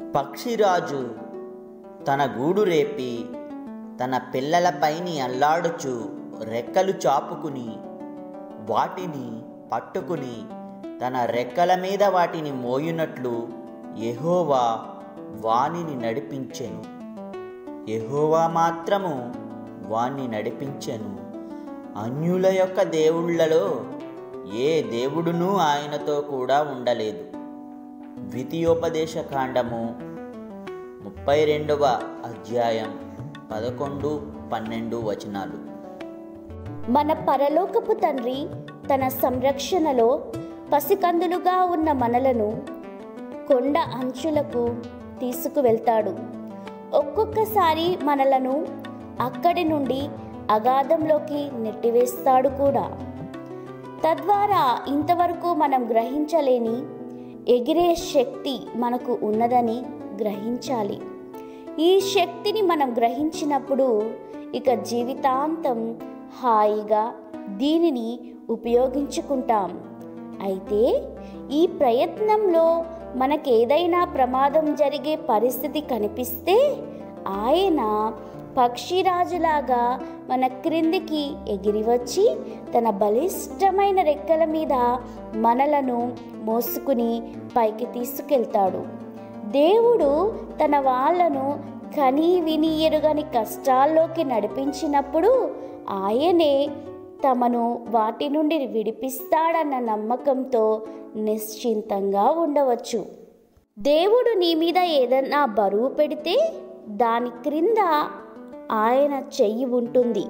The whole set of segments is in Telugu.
పక్షిరాజు తన గూడు రేపి తన పిల్లలపైని అల్లాడుచు రెక్కలు చాపుకుని వాటిని పట్టుకుని తన రెక్కల మీద వాటిని మోయునట్లు యెహోవా వానిని నడిపించెను యెహోవా మాత్రము వాణ్ణి నడిపించెను అన్యుల యొక్క దేవుళ్ళలో ఏ దేవుడునూ ఆయనతో కూడా ఉండలేదు ద్వితీయోపదేశ కాండము ముప్పై రెండవ అధ్యాయం పదకొండు పన్నెండు వచనాలు మన పరలోకపు తండ్రి తన సంరక్షణలో పసికందులుగా ఉన్న మనలను కొండ అంచులకు తీసుకువెళ్తాడు ఒక్కొక్కసారి మనలను అక్కడి నుండి అగాధంలోకి నెట్టివేస్తాడు కూడా తద్వారా ఇంతవరకు మనం గ్రహించలేని ఎగిరే శక్తి మనకు ఉన్నదని గ్రహించాలి ఈ శక్తిని మనం గ్రహించినప్పుడు ఇక జీవితాంతం హాయిగా దీనిని ఉపయోగించుకుంటాం అయితే ఈ ప్రయత్నంలో మనకేదైనా ప్రమాదం జరిగే పరిస్థితి కనిపిస్తే ఆయన పక్షిరాజులాగా మన క్రిందికి ఎగిరి వచ్చి తన బలిష్టమైన రెక్కల మీద మనలను మోసుకుని పైకి తీసుకెళ్తాడు దేవుడు తన వాళ్ళను కని విని ఎరుగని కష్టాల్లోకి నడిపించినప్పుడు ఆయనే తమను వాటి నుండి విడిపిస్తాడన్న నమ్మకంతో నిశ్చింతంగా ఉండవచ్చు దేవుడు నీ మీద ఏదన్నా బరువు పెడితే దాని క్రింద ఆయన చెయ్యి ఉంటుంది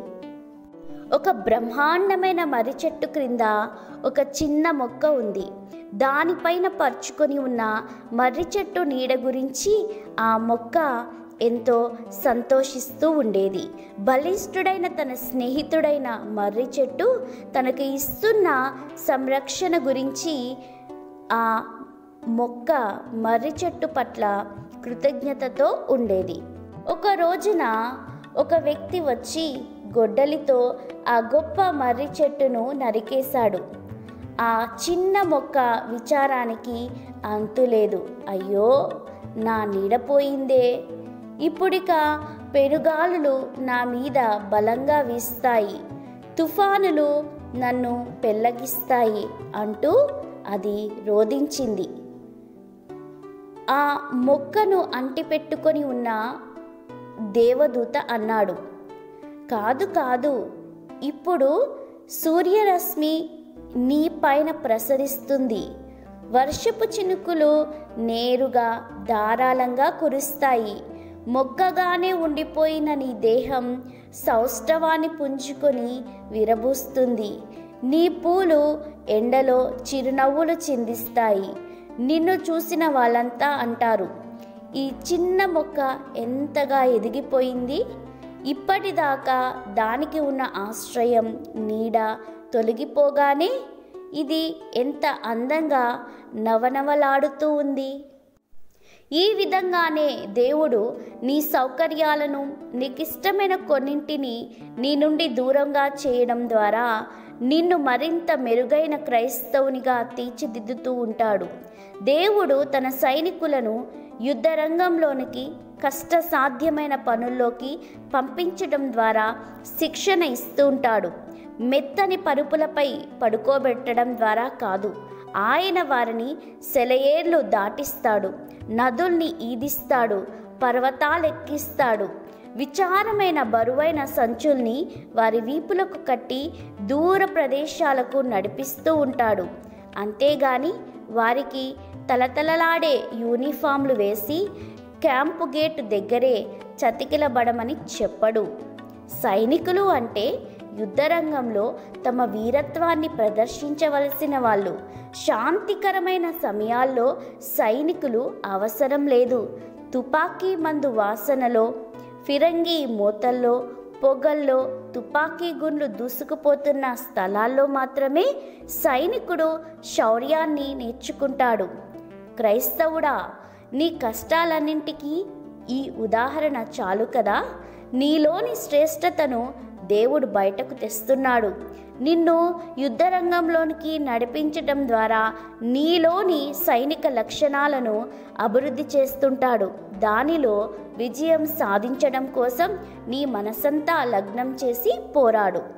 ఒక బ్రహ్మాండమైన మర్రి చెట్టు క్రింద ఒక చిన్న మొక్క ఉంది దానిపైన పరుచుకొని ఉన్న మర్రి చెట్టు నీడ గురించి ఆ మొక్క ఎంతో సంతోషిస్తూ ఉండేది బలిష్ఠుడైన తన స్నేహితుడైన మర్రి చెట్టు తనకు ఇస్తున్న సంరక్షణ గురించి ఆ మొక్క మర్రి చెట్టు పట్ల కృతజ్ఞతతో ఉండేది ఒక రోజున ఒక వ్యక్తి వచ్చి గొడ్డలితో ఆ గొప్ప మర్రి చెట్టును నరికేశాడు ఆ చిన్న మొక్క విచారానికి అంతులేదు అయ్యో నా నీడపోయిందే ఇప్పుడిక పెనుగాలులు నా మీద బలంగా వీస్తాయి తుఫానులు నన్ను పెల్లగిస్తాయి అంటూ అది రోధించింది ఆ మొక్కను అంటిపెట్టుకొని ఉన్న దేవదూత అన్నాడు కాదు కాదు ఇప్పుడు సూర్యరశ్మి నీ పైన ప్రసరిస్తుంది వర్షపు చినుకులు నేరుగా ధారాళంగా కురుస్తాయి మొగ్గగానే ఉండిపోయిన నీ దేహం సౌష్ఠవాన్ని పుంజుకొని విరబూస్తుంది నీ పూలు ఎండలో చిరునవ్వులు చిందిస్తాయి నిన్ను చూసిన వాళ్ళంతా అంటారు ఈ చిన్న మొక్క ఎంతగా ఎదిగిపోయింది ఇప్పటిదాకా దానికి ఉన్న ఆశ్రయం నీడ తొలగిపోగానే ఇది ఎంత అందంగా నవనవలాడుతూ ఉంది ఈ విధంగానే దేవుడు నీ సౌకర్యాలను నీకిష్టమైన కొన్నింటిని నీ నుండి దూరంగా చేయడం ద్వారా నిన్ను మరింత మెరుగైన క్రైస్తవునిగా తీర్చిదిద్దుతూ ఉంటాడు దేవుడు తన సైనికులను యుద్ధరంగంలోనికి కష్టసాధ్యమైన పనుల్లోకి పంపించడం ద్వారా శిక్షణ ఇస్తూ ఉంటాడు మెత్తని పరుపులపై పడుకోబెట్టడం ద్వారా కాదు ఆయన వారిని సెలయేర్లు దాటిస్తాడు నదుల్ని ఈదిస్తాడు పర్వతాలెక్కిస్తాడు విచారమైన బరువైన సంచుల్ని వారి వీపులకు కట్టి దూర ప్రదేశాలకు నడిపిస్తూ ఉంటాడు అంతేగాని వారికి తలతలలాడే యూనిఫామ్లు వేసి క్యాంపు గేట్ దగ్గరే చతికిలబడమని చెప్పడు సైనికులు అంటే యుద్ధరంగంలో తమ వీరత్వాన్ని ప్రదర్శించవలసిన వాళ్ళు శాంతికరమైన సమయాల్లో సైనికులు అవసరం లేదు తుపాకీ మందు వాసనలో ఫిరంగి మూతల్లో పొగల్లో తుపాకీ గుండ్లు దూసుకుపోతున్న స్థలాల్లో మాత్రమే సైనికుడు శౌర్యాన్ని నేర్చుకుంటాడు క్రైస్తవుడా నీ కష్టాలన్నింటికీ ఈ ఉదాహరణ చాలు కదా నీలోని శ్రేష్టతను దేవుడు బయటకు తెస్తున్నాడు నిన్ను యుద్ధరంగంలోనికి నడిపించటం ద్వారా నీలోని సైనిక లక్షణాలను అభివృద్ధి చేస్తుంటాడు దానిలో విజయం సాధించడం కోసం నీ మనసంతా లగ్నం చేసి పోరాడు